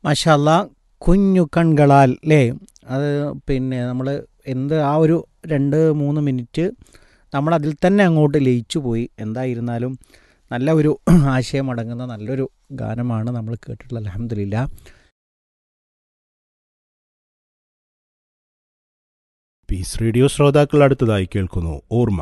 മഷാല്ല കുഞ്ഞു കൺകളാൽ അല്ലേ അത് പിന്നെ നമ്മൾ എന്ത് ആ ഒരു രണ്ട് മൂന്ന് മിനിറ്റ് നമ്മൾ അതിൽ തന്നെ അങ്ങോട്ട് ലയിച്ചു പോയി എന്തായിരുന്നാലും നല്ല ഒരു ആശയം അടങ്ങുന്ന നല്ലൊരു ഗാനമാണ് നമ്മൾ കേട്ടിട്ടുള്ളത് അലഹമില്ല പീസ് റേഡിയോ ശ്രോതാക്കൾ അടുത്തതായി കേൾക്കുന്നു ഓർമ്മ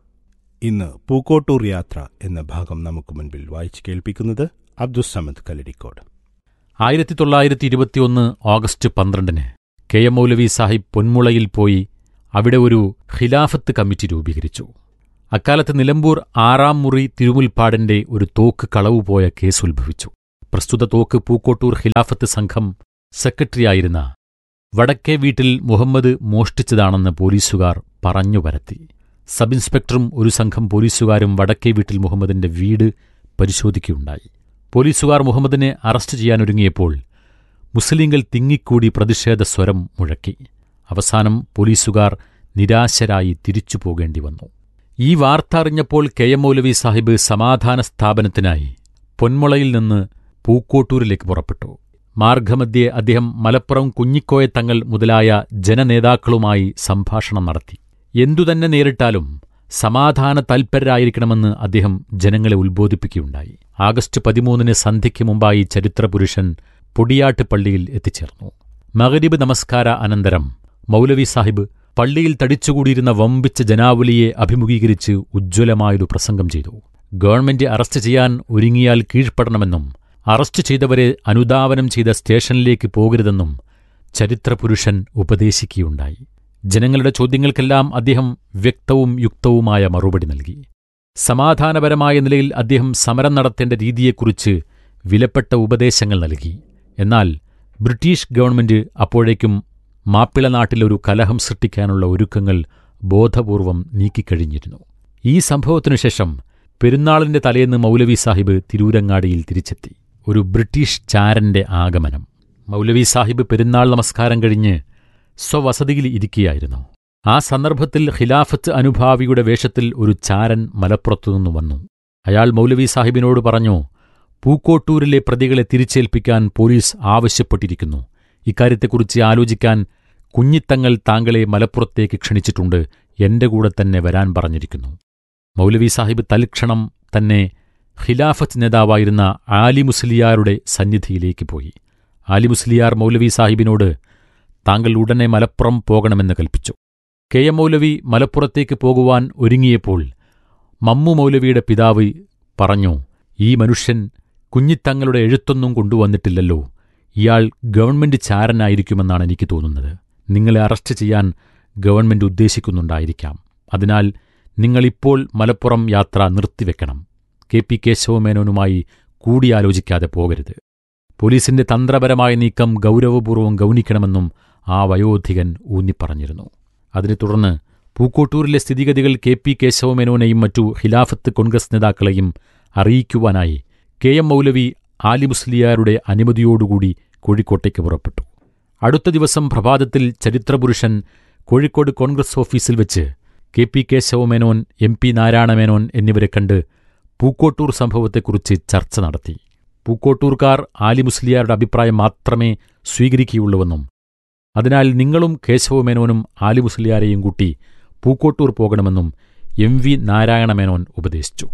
ഇന്ന് പൂക്കോട്ടൂർ യാത്ര എന്ന ഭാഗം നമുക്ക് മുൻപിൽ വായിച്ചു കേൾപ്പിക്കുന്നത് അബ്ദുസമദ് കലടിക്കോട് ആയിരത്തി തൊള്ളായിരത്തി ഇരുപത്തിയൊന്ന് ഓഗസ്റ്റ് പന്ത്രണ്ടിന് കെ എം മൗലവി സാഹിബ് പൊന്മുളയിൽ പോയി അവിടെ ഒരു ഖിലാഫത്ത് കമ്മിറ്റി രൂപീകരിച്ചു അക്കാലത്ത് നിലമ്പൂർ ആറാം മുറി തിരുമുൽപ്പാടിന്റെ ഒരു തോക്ക് കളവുപോയ കേസ് ഉത്ഭവിച്ചു പ്രസ്തുത തോക്ക് പൂക്കോട്ടൂർ ഖിലാഫത്ത് സംഘം സെക്രട്ടറിയായിരുന്ന വടക്കേ വീട്ടിൽ മുഹമ്മദ് മോഷ്ടിച്ചതാണെന്ന് പോലീസുകാർ പറഞ്ഞു പരത്തി സബ് ഇൻസ്പെക്ടറും ഒരു സംഘം പോലീസുകാരും വടക്കേ വീട്ടിൽ മുഹമ്മദിന്റെ വീട് പരിശോധിക്കുകയുണ്ടായി പോലീസുകാർ മുഹമ്മദിനെ അറസ്റ്റ് ചെയ്യാനൊരുങ്ങിയപ്പോൾ മുസ്ലിങ്ങൾ തിങ്ങിക്കൂടി പ്രതിഷേധ സ്വരം മുഴക്കി അവസാനം പോലീസുകാർ നിരാശരായി തിരിച്ചു പോകേണ്ടി വന്നു ഈ വാർത്ത അറിഞ്ഞപ്പോൾ കെ എം മൗലവി സാഹിബ് സമാധാന സ്ഥാപനത്തിനായി പൊന്മുളയിൽ നിന്ന് പൂക്കോട്ടൂരിലേക്ക് പുറപ്പെട്ടു മാർഗമധ്യേ അദ്ദേഹം മലപ്പുറം കുഞ്ഞിക്കോയ തങ്ങൾ മുതലായ ജനനേതാക്കളുമായി സംഭാഷണം നടത്തി എന്തുതന്നെ നേരിട്ടാലും സമാധാന തൽപരരായിരിക്കണമെന്ന് അദ്ദേഹം ജനങ്ങളെ ഉത്ബോധിപ്പിക്കുകയുണ്ടായി ആഗസ്റ്റ് പതിമൂന്നിന് സന്ധ്യയ്ക്ക് മുമ്പായി ചരിത്രപുരുഷൻ പൊടിയാട്ട് പള്ളിയിൽ എത്തിച്ചേർന്നു മഗരിബ് നമസ്കാര അനന്തരം മൗലവി സാഹിബ് പള്ളിയിൽ തടിച്ചുകൂടിയിരുന്ന വമ്പിച്ച ജനാവലിയെ അഭിമുഖീകരിച്ച് ഉജ്ജ്വലമായൊരു പ്രസംഗം ചെയ്തു ഗവൺമെന്റ് അറസ്റ്റ് ചെയ്യാൻ ഒരുങ്ങിയാൽ കീഴ്പ്പെടണമെന്നും അറസ്റ്റ് ചെയ്തവരെ അനുധാവനം ചെയ്ത സ്റ്റേഷനിലേക്ക് പോകരുതെന്നും ചരിത്രപുരുഷൻ ഉപദേശിക്കുകയുണ്ടായി ജനങ്ങളുടെ ചോദ്യങ്ങൾക്കെല്ലാം അദ്ദേഹം വ്യക്തവും യുക്തവുമായ മറുപടി നൽകി സമാധാനപരമായ നിലയിൽ അദ്ദേഹം സമരം നടത്തേണ്ട രീതിയെക്കുറിച്ച് വിലപ്പെട്ട ഉപദേശങ്ങൾ നൽകി എന്നാൽ ബ്രിട്ടീഷ് ഗവൺമെന്റ് അപ്പോഴേക്കും മാപ്പിള നാട്ടിലൊരു കലഹം സൃഷ്ടിക്കാനുള്ള ഒരുക്കങ്ങൾ ബോധപൂർവം നീക്കിക്കഴിഞ്ഞിരുന്നു ഈ സംഭവത്തിനുശേഷം പെരുന്നാളിന്റെ തലേന്ന് മൗലവി സാഹിബ് തിരൂരങ്ങാടിയിൽ തിരിച്ചെത്തി ഒരു ബ്രിട്ടീഷ് ചാരന്റെ ആഗമനം മൗലവി സാഹിബ് പെരുന്നാൾ നമസ്കാരം കഴിഞ്ഞ് സ്വവസതിയിൽ ഇരിക്കുകയായിരുന്നു ആ സന്ദർഭത്തിൽ ഖിലാഫത്ത് അനുഭാവിയുടെ വേഷത്തിൽ ഒരു ചാരൻ മലപ്പുറത്തുനിന്നു വന്നു അയാൾ മൗലവി സാഹിബിനോട് പറഞ്ഞു പൂക്കോട്ടൂരിലെ പ്രതികളെ തിരിച്ചേൽപ്പിക്കാൻ പോലീസ് ആവശ്യപ്പെട്ടിരിക്കുന്നു ഇക്കാര്യത്തെക്കുറിച്ച് ആലോചിക്കാൻ കുഞ്ഞിത്തങ്ങൾ താങ്കളെ മലപ്പുറത്തേക്ക് ക്ഷണിച്ചിട്ടുണ്ട് എന്റെ കൂടെ തന്നെ വരാൻ പറഞ്ഞിരിക്കുന്നു മൗലവി സാഹിബ് തൽക്ഷണം തന്നെ ഖിലാഫത്ത് നേതാവായിരുന്ന ആലി മുസ്ലിയാരുടെ സന്നിധിയിലേക്ക് പോയി ആലി മുസ്ലിയാർ മൗലവി സാഹിബിനോട് താങ്കൾ ഉടനെ മലപ്പുറം പോകണമെന്ന് കൽപ്പിച്ചു കെ എം മൗലവി മലപ്പുറത്തേക്ക് പോകുവാൻ ഒരുങ്ങിയപ്പോൾ മമ്മു മൗലവിയുടെ പിതാവ് പറഞ്ഞു ഈ മനുഷ്യൻ കുഞ്ഞിത്തങ്ങളുടെ എഴുത്തൊന്നും കൊണ്ടുവന്നിട്ടില്ലല്ലോ ഇയാൾ ഗവൺമെന്റ് ചാരനായിരിക്കുമെന്നാണ് എനിക്ക് തോന്നുന്നത് നിങ്ങളെ അറസ്റ്റ് ചെയ്യാൻ ഗവൺമെന്റ് ഉദ്ദേശിക്കുന്നുണ്ടായിരിക്കാം അതിനാൽ നിങ്ങളിപ്പോൾ മലപ്പുറം യാത്ര നിർത്തിവെക്കണം കെ പി കേശവമേനോനുമായി കൂടിയാലോചിക്കാതെ പോകരുത് പോലീസിന്റെ തന്ത്രപരമായ നീക്കം ഗൗരവപൂർവ്വം ഗൗനിക്കണമെന്നും ആ വയോധികൻ ഊന്നിപ്പറഞ്ഞിരുന്നു അതിനെ തുടർന്ന് പൂക്കോട്ടൂരിലെ സ്ഥിതിഗതികൾ കെ പി കേശവമേനോനെയും മറ്റു ഖിലാഫത്ത് കോൺഗ്രസ് നേതാക്കളെയും അറിയിക്കുവാനായി കെ എം മൗലവി ആലി മുസ്ലിയാരുടെ അനുമതിയോടുകൂടി കോഴിക്കോട്ടേക്ക് പുറപ്പെട്ടു അടുത്ത ദിവസം പ്രഭാതത്തിൽ ചരിത്രപുരുഷൻ കോഴിക്കോട് കോൺഗ്രസ് ഓഫീസിൽ വെച്ച് K P Kesavamenon M P Narayanamenon എന്നിവരെ കണ്ട് പൂക്കോട്ടൂർ സംഭവത്തെക്കുറിച്ച് ചർച്ച നടത്തി പൂക്കോട്ടൂർക്കാർ ആലി മുസ്ലിയാരുടെ അഭിപ്രായം മാത്രമേ സ്വീകരിക്കുകയുള്ളൂവെന്നും അതിനാൽ നിങ്ങളും കേശവമേനോനും ആലി മുസ്ലിയാരെയും കൂട്ടി പൂക്കോട്ടൂർ പോകണമെന്നും എം വി നാരായണമേനോൻ ഉപദേശിച്ചു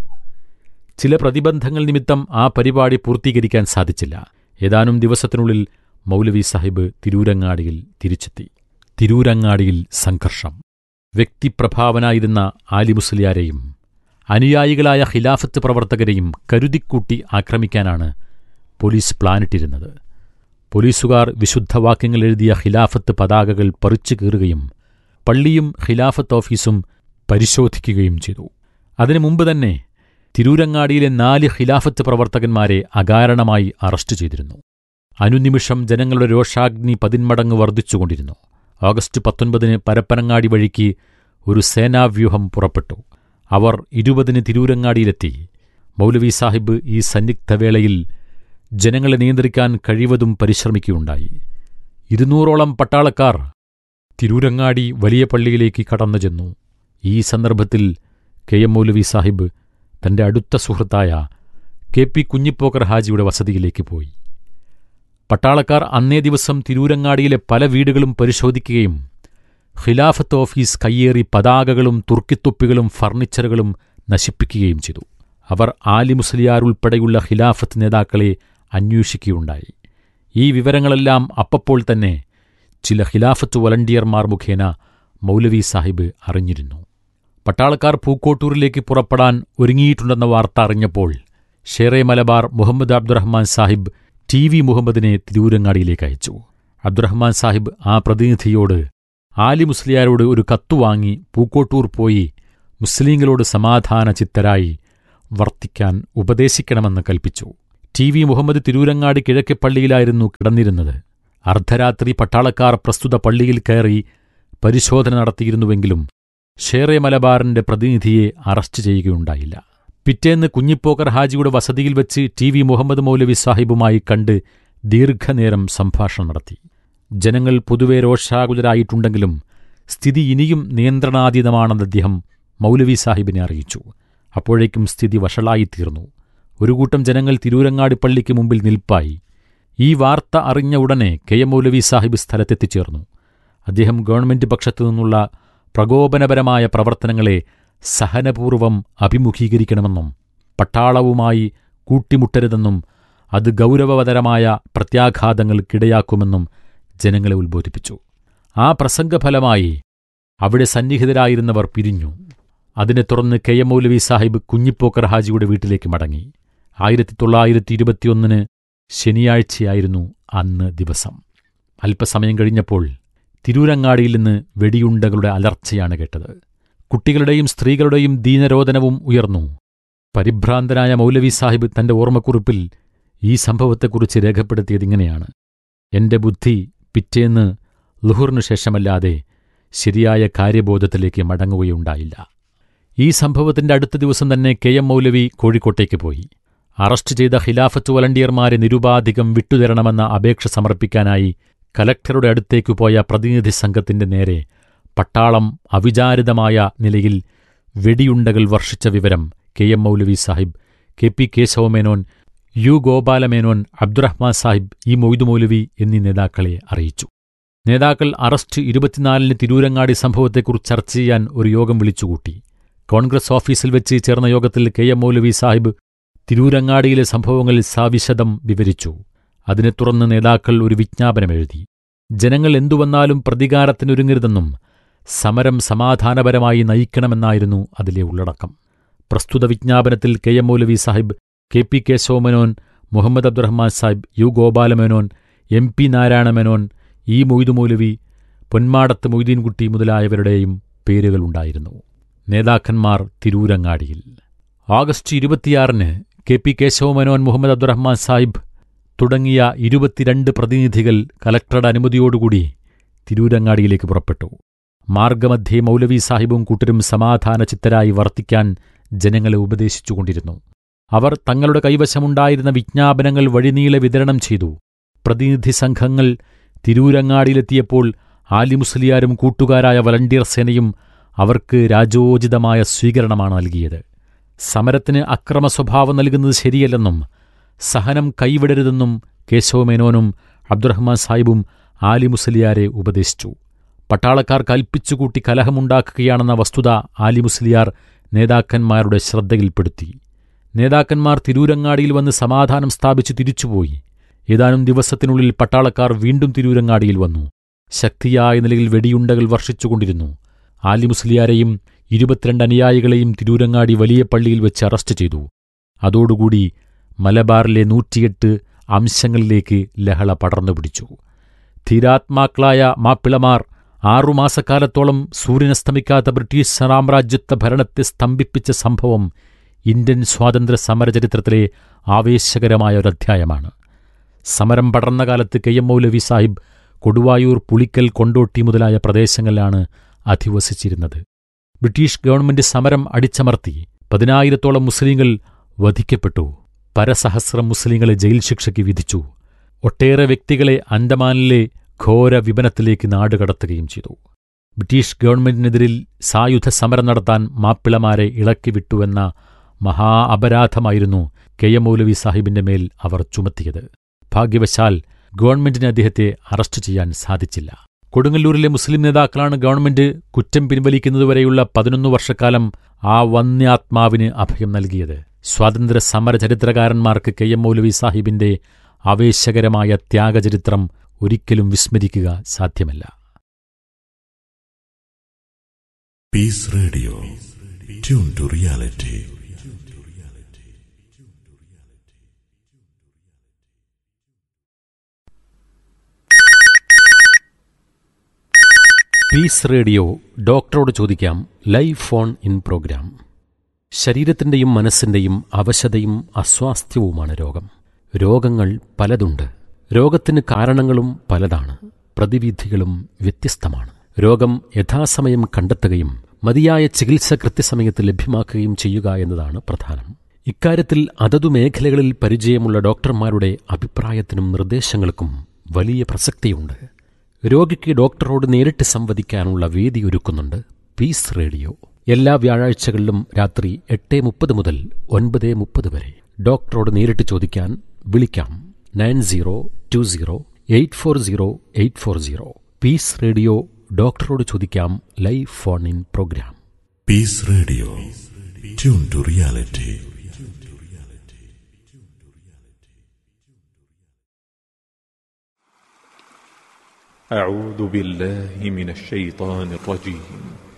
ചില പ്രതിബന്ധങ്ങൾ നിമിത്തം ആ പരിപാടി പൂർത്തീകരിക്കാൻ സാധിച്ചില്ല ഏതാനും ദിവസത്തിനുള്ളിൽ മൗലവി സാഹിബ് തിരൂരങ്ങാടിയിൽ തിരിച്ചെത്തി തിരൂരങ്ങാടിയിൽ സംഘർഷം വ്യക്തിപ്രഭാവനായിരുന്ന ആലി മുസ്ലിയാരെയും അനുയായികളായ ഖിലാഫത്ത് പ്രവർത്തകരെയും കരുതിക്കൂട്ടി ആക്രമിക്കാനാണ് പോലീസ് പ്ലാനിട്ടിരുന്നത് പോലീസുകാർ വിശുദ്ധവാക്യങ്ങൾ എഴുതിയ ഖിലാഫത്ത് പതാകകൾ പറിച്ചു കീറുകയും പള്ളിയും ഖിലാഫത്ത് ഓഫീസും പരിശോധിക്കുകയും ചെയ്തു അതിനു മുമ്പ് തന്നെ തിരൂരങ്ങാടിയിലെ നാല് ഖിലാഫത്ത് പ്രവർത്തകന്മാരെ അകാരണമായി അറസ്റ്റ് ചെയ്തിരുന്നു അനുനിമിഷം ജനങ്ങളുടെ രോഷാഗ്നി പതിന്മടങ്ങ് വർദ്ധിച്ചുകൊണ്ടിരുന്നു ഓഗസ്റ്റ് പത്തൊൻപതിന് പരപ്പനങ്ങാടി വഴിക്ക് ഒരു സേനാവ്യൂഹം പുറപ്പെട്ടു അവർ ഇരുപതിന് തിരൂരങ്ങാടിയിലെത്തി മൗലവി സാഹിബ് ഈ സന്നിഗ്ധവേളയിൽ ജനങ്ങളെ നിയന്ത്രിക്കാൻ കഴിവതും പരിശ്രമിക്കുകയുണ്ടായി ഇരുന്നൂറോളം പട്ടാളക്കാർ തിരൂരങ്ങാടി വലിയ പള്ളിയിലേക്ക് കടന്നു ചെന്നു ഈ സന്ദർഭത്തിൽ കെ എം മൗലവി സാഹിബ് തന്റെ അടുത്ത സുഹൃത്തായ കെ പി കുഞ്ഞിപ്പോക്കർ ഹാജിയുടെ വസതിയിലേക്ക് പോയി പട്ടാളക്കാർ അന്നേ ദിവസം തിരൂരങ്ങാടിയിലെ പല വീടുകളും പരിശോധിക്കുകയും ഖിലാഫത്ത് ഓഫീസ് കയ്യേറി പതാകകളും തുർക്കിത്തൊപ്പികളും ഫർണിച്ചറുകളും നശിപ്പിക്കുകയും ചെയ്തു അവർ ആലി മുസ്ലിയാർ ഉൾപ്പെടെയുള്ള ഖിലാഫത്ത് നേതാക്കളെ അന്വേഷിക്കുകയുണ്ടായി ഈ വിവരങ്ങളെല്ലാം അപ്പപ്പോൾ തന്നെ ചില ഖിലാഫത്ത് വലണ്ടിയർമാർ മുഖേന മൗലവി സാഹിബ് അറിഞ്ഞിരുന്നു പട്ടാളക്കാർ പൂക്കോട്ടൂരിലേക്ക് പുറപ്പെടാൻ ഒരുങ്ങിയിട്ടുണ്ടെന്ന വാർത്ത അറിഞ്ഞപ്പോൾ ഷേറെ മലബാർ മുഹമ്മദ് അബ്ദുറഹ്മാൻ സാഹിബ് ടി വി മുഹമ്മദിനെ തിരൂരങ്ങാടിയിലേക്ക് അയച്ചു അബ്ദുറഹ്മാൻ സാഹിബ് ആ പ്രതിനിധിയോട് ആലി മുസ്ലിയാരോട് ഒരു കത്തു വാങ്ങി പൂക്കോട്ടൂർ പോയി മുസ്ലിങ്ങളോട് സമാധാന ചിത്തരായി വർത്തിക്കാൻ ഉപദേശിക്കണമെന്ന് കൽപ്പിച്ചു ടി വി മുഹമ്മദ് തിരൂരങ്ങാടി കിഴക്കെ പള്ളിയിലായിരുന്നു കിടന്നിരുന്നത് അർദ്ധരാത്രി പട്ടാളക്കാർ പ്രസ്തുത പള്ളിയിൽ കയറി പരിശോധന നടത്തിയിരുന്നുവെങ്കിലും ഷേറെ മലബാറിന്റെ പ്രതിനിധിയെ അറസ്റ്റ് ചെയ്യുകയുണ്ടായില്ല പിറ്റേന്ന് കുഞ്ഞിപ്പോക്കർ ഹാജിയുടെ വസതിയിൽ വെച്ച് ടി വി മുഹമ്മദ് മൗലവി സാഹിബുമായി കണ്ട് ദീർഘനേരം സംഭാഷണം നടത്തി ജനങ്ങൾ പൊതുവെ രോഷാകുലരായിട്ടുണ്ടെങ്കിലും സ്ഥിതി ഇനിയും നിയന്ത്രണാതീതമാണെന്ന് അദ്ദേഹം മൗലവി സാഹിബിനെ അറിയിച്ചു അപ്പോഴേക്കും സ്ഥിതി വഷളായിത്തീർന്നു ഒരു കൂട്ടം ജനങ്ങൾ തിരൂരങ്ങാടി പള്ളിക്ക് മുമ്പിൽ നിൽപ്പായി ഈ വാർത്ത അറിഞ്ഞ ഉടനെ കെ എം മൗലവി സാഹിബ് സ്ഥലത്തെത്തിച്ചേർന്നു അദ്ദേഹം ഗവൺമെന്റ് പക്ഷത്തു നിന്നുള്ള പ്രകോപനപരമായ പ്രവർത്തനങ്ങളെ സഹനപൂർവം അഭിമുഖീകരിക്കണമെന്നും പട്ടാളവുമായി കൂട്ടിമുട്ടരുതെന്നും അത് ഗൗരവതരമായ പ്രത്യാഘാതങ്ങൾക്കിടയാക്കുമെന്നും ജനങ്ങളെ ഉത്ബോധിപ്പിച്ചു ആ പ്രസംഗഫലമായി അവിടെ സന്നിഹിതരായിരുന്നവർ പിരിഞ്ഞു അതിനെ തുടർന്ന് കെ എം മൗലവി സാഹിബ് കുഞ്ഞിപ്പോക്കർ ഹാജിയുടെ വീട്ടിലേക്ക് മടങ്ങി ആയിരത്തി തൊള്ളായിരത്തി ഇരുപത്തിയൊന്നിന് ശനിയാഴ്ചയായിരുന്നു അന്ന് ദിവസം അല്പസമയം കഴിഞ്ഞപ്പോൾ തിരൂരങ്ങാടിയിൽ നിന്ന് വെടിയുണ്ടകളുടെ അലർച്ചയാണ് കേട്ടത് കുട്ടികളുടെയും സ്ത്രീകളുടെയും ദീനരോധനവും ഉയർന്നു പരിഭ്രാന്തനായ മൗലവി സാഹിബ് തന്റെ ഓർമ്മക്കുറിപ്പിൽ ഈ സംഭവത്തെക്കുറിച്ച് രേഖപ്പെടുത്തിയതിങ്ങനെയാണ് എന്റെ ബുദ്ധി പിറ്റേന്ന് ലുഹുറിനു ശേഷമല്ലാതെ ശരിയായ കാര്യബോധത്തിലേക്ക് മടങ്ങുകയുണ്ടായില്ല ഈ സംഭവത്തിന്റെ അടുത്ത ദിവസം തന്നെ കെ എം മൗലവി കോഴിക്കോട്ടേക്ക് പോയി അറസ്റ്റ് ചെയ്ത ഖിലാഫത്ത് വലണ്ടിയർമാരെ നിരുപാധികം വിട്ടുതരണമെന്ന അപേക്ഷ സമർപ്പിക്കാനായി കലക്ടറുടെ അടുത്തേക്കു പോയ പ്രതിനിധി സംഘത്തിന്റെ നേരെ പട്ടാളം അവിചാരിതമായ നിലയിൽ വെടിയുണ്ടകൾ വർഷിച്ച വിവരം K M Maulavi Sahib K P Kesavamenon U Gopalamenon Abdurahman Sahib E Moidu Maulavi എന്നീ നേതാക്കളെ അറിയിച്ചു നേതാക്കൾ അറസ്റ്റ് ഇരുപത്തിനാലിന് തിരൂരങ്ങാടി സംഭവത്തെക്കുറിച്ച് ചർച്ച ചെയ്യാൻ ഒരു യോഗം വിളിച്ചുകൂട്ടി കോൺഗ്രസ് ഓഫീസിൽ വെച്ച് ചേർന്ന യോഗത്തിൽ കെ എം മൗലവി സാഹിബ് തിരൂരങ്ങാടിയിലെ സംഭവങ്ങൾ സാവിശദം വിവരിച്ചു അതിനെ തുടർന്ന് നേതാക്കൾ ഒരു വിജ്ഞാപനമെഴുതി ജനങ്ങൾ എന്തുവന്നാലും പ്രതികാരത്തിനൊരുങ്ങരുതെന്നും സമരം സമാധാനപരമായി നയിക്കണമെന്നായിരുന്നു അതിലെ ഉള്ളടക്കം പ്രസ്തുത വിജ്ഞാപനത്തിൽ K M Maulavi Sahib K P Kesavamenon Muhammad Abdurahman Sahib U Gopalamenon M P Narayanamenon E Moidu Maulavi Ponmadathu Moideenkutty മുതലായവരുടെയും പേരുകളുണ്ടായിരുന്നു നേതാക്കന്മാർ തിരൂരങ്ങാടിയിൽ ഓഗസ്റ്റ് ഇരുപത്തിയാറിന് കെ പി കേശവമേനോൻ മുഹമ്മദ് അബ്ദുറഹ്മാൻ സാഹിബ് തുടങ്ങിയ ഇരുപത്തിരണ്ട് പ്രതിനിധികൾ കലക്ടറുടെ അനുമതിയോടുകൂടി തിരൂരങ്ങാടിയിലേക്ക് പുറപ്പെട്ടു മാർഗമധ്യേ മൗലവി സാഹിബും കൂട്ടരും സമാധാന ചിത്തരായി വർത്തിക്കാൻ ജനങ്ങളെ ഉപദേശിച്ചുകൊണ്ടിരുന്നു അവർ തങ്ങളുടെ കൈവശമുണ്ടായിരുന്ന വിജ്ഞാപനങ്ങൾ വഴിനീളെ വിതരണം ചെയ്തു പ്രതിനിധി സംഘങ്ങൾ തിരൂരങ്ങാടിയിലെത്തിയപ്പോൾ ആലിമുസ്ലിയാരും കൂട്ടുകാരായ വളണ്ടിയർ സേനയും അവർക്ക് രാജോചിതമായ സ്വീകരണമാണ് നൽകിയത് സമരത്തിന് അക്രമ സ്വഭാവം നൽകുന്നത് ശരിയല്ലെന്നും സഹനം കൈവിടരുതെന്നും കേശവമേനോനും അബ്ദുറഹ്മാൻ സാഹിബും ആലി മുസ്ലിയാരെ ഉപദേശിച്ചു പട്ടാളക്കാർ കൽപ്പിച്ചുകൂട്ടി കലഹമുണ്ടാക്കുകയാണെന്ന വസ്തുത ആലി മുസ്ലിയാർ നേതാക്കന്മാരുടെ ശ്രദ്ധയിൽപ്പെടുത്തി നേതാക്കന്മാർ തിരൂരങ്ങാടിയിൽ വന്ന് സമാധാനം സ്ഥാപിച്ചു തിരിച്ചുപോയി ഏതാനും ദിവസത്തിനുള്ളിൽ പട്ടാളക്കാർ വീണ്ടും തിരൂരങ്ങാടിയിൽ വന്നു ശക്തിയായ നിലയിൽ വെടിയുണ്ടകൾ വർഷിച്ചുകൊണ്ടിരുന്നു ആലി മുസ്ലിയാരെയും ഇരുപത്തിരണ്ട് അനുയായികളെയും തിരൂരങ്ങാടി വലിയ പള്ളിയിൽ വെച്ച് അറസ്റ്റ് ചെയ്തു അതോടുകൂടി മലബാറിലെ നൂറ്റിയെട്ട് അംശങ്ങളിലേക്ക് ലഹള പടർന്നുപിടിച്ചു ധീരാത്മാക്കളായ മാപ്പിളമാർ ആറുമാസക്കാലത്തോളം സൂര്യനസ്തമിക്കാത്ത ബ്രിട്ടീഷ് സാമ്രാജ്യത്വ ഭരണത്തെ സ്തംഭിപ്പിച്ച സംഭവം ഇന്ത്യൻ സ്വാതന്ത്ര്യ സമരചരിത്രത്തിലെ ആവേശകരമായ ഒരധ്യായമാണ് സമരം പടർന്ന കാലത്ത് കെ എം മൗലവി സാഹിബ് കൊടുവായൂർ പുളിക്കൽ കൊണ്ടോട്ടി മുതലായ പ്രദേശങ്ങളിലാണ് അധിവസിച്ചിരുന്നത് ബ്രിട്ടീഷ് ഗവൺമെന്റ് സമരം അടിച്ചമർത്തി പതിനായിരത്തോളം മുസ്ലിങ്ങൾ വധിക്കപ്പെട്ടു പരസഹസ്രം മുസ്ലിങ്ങളെ ജയിൽ ശിക്ഷയ്ക്ക് വിധിച്ചു ഒട്ടേറെ വ്യക്തികളെ അന്തമാനിലെ ഘോര വിപനത്തിലേക്ക് നാടുകടത്തുകയും ചെയ്തു ബ്രിട്ടീഷ് ഗവൺമെന്റിനെതിരിൽ സായുധ സമരം നടത്താൻ മാപ്പിളമാരെ ഇളക്കിവിട്ടുവെന്ന മഹാ അപരാധമായിരുന്നു കെ എം മൗലവി സാഹിബിന്റെ മേൽ അവർ ചുമത്തിയത് ഭാഗ്യവശാൽ ഗവൺമെന്റിന് അദ്ദേഹത്തെ അറസ്റ്റ് ചെയ്യാൻ സാധിച്ചില്ല കൊടുങ്ങല്ലൂരിലെ മുസ്ലിം നേതാക്കളാണ് ഗവൺമെന്റ് കുറ്റം പിൻവലിക്കുന്നതുവരെയുള്ള പതിനൊന്ന് വർഷക്കാലം ആ വന്യാത്മാവിന് അഭയം നൽകിയത് സ്വാതന്ത്ര്യ സമര ചരിത്രകാരന്മാർക്ക് കെ എം മൗലവി സാഹിബിന്റെ ആവേശകരമായ ത്യാഗചരിത്രം ഒരിക്കലും വിസ്മരിക്കുക സാധ്യമല്ല Peace Radio. Tune to reality. Peace radio ഡോക്ടറോട് ചോദിക്കാം ലൈവ് ഫോൺ ഇൻ പ്രോഗ്രാം ശരീരത്തിന്റെയും മനസ്സിന്റെയും അവശതയും അസ്വാസ്ഥ്യവുമാണ് രോഗം രോഗങ്ങൾ പലതുണ്ട് രോഗത്തിന് കാരണങ്ങളും പലതാണ് പ്രതിവിധികളും വ്യത്യസ്തമാണ് രോഗം യഥാസമയം കണ്ടെത്തുകയും മതിയായ ചികിത്സ കൃത്യസമയത്ത് ലഭ്യമാക്കുകയും ചെയ്യുക എന്നതാണ് പ്രധാനം ഇക്കാര്യത്തിൽ അതതു മേഖലകളിൽ പരിചയമുള്ള ഡോക്ടർമാരുടെ അഭിപ്രായത്തിനും നിർദ്ദേശങ്ങൾക്കും വലിയ പ്രസക്തിയുണ്ട് രോഗിക്ക് ഡോക്ടറോട് നേരിട്ട് സംവദിക്കാനുള്ള വേദി ഒരുക്കുന്നുണ്ട് പീസ് റേഡിയോ എല്ലാ വ്യാഴാഴ്ചകളിലും രാത്രി എട്ട് മുപ്പത് മുതൽ ഒൻപത് മുപ്പത് വരെ ഡോക്ടറോട് നേരിട്ട് ചോദിക്കാൻ വിളിക്കാം nine zero two zero eight four zero eight four zero peace radio ഡോക്ടറോട് ചോദിക്കാം live phone in programme Peace Radio. Tune to reality. أعوذ بالله من الشيطان الرجيم